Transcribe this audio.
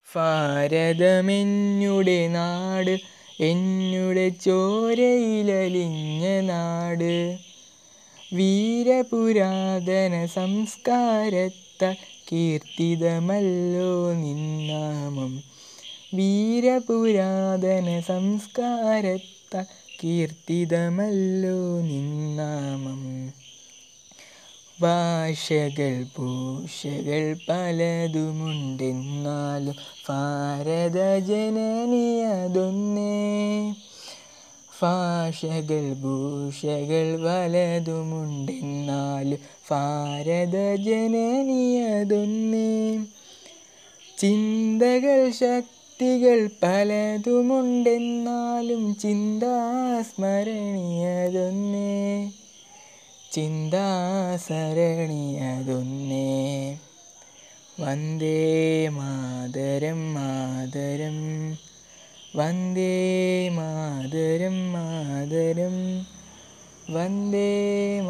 ഭാരതമെന്നുടെ നാട് എന്നുടെ ചോരയിലലിഞ്ഞ നാട് വീരപുരാതന സംസ്കാരത്താൽ കീർത്തിതമല്ലോ നിൻ നാമം വീരപുരാതന സംസ്കാരത്താൽ കീർത്തിതമല്ലോ നിൻ നാമം ഭാഷകൾ ഭൂഷകൾ പലതുമുണ്ടെന്നാലും ഭാരത ജനനിയതൊന്നേ ഭാഷകൾ ഭൂഷകൾ പലതുമുണ്ടെന്നാലും ഭാരത ജനനിയതൊന്നേ ചിന്തകൾ ശക്തികൾ പലതുമുണ്ടെന്നാലും ചിന്താസ്മരണീയതൊന്നേ ചിന്താസരണിയതൊന്നേ വന്ദേ മാതരം മാതരം വന്ദേ മാതരം മാതരം വന്ദേ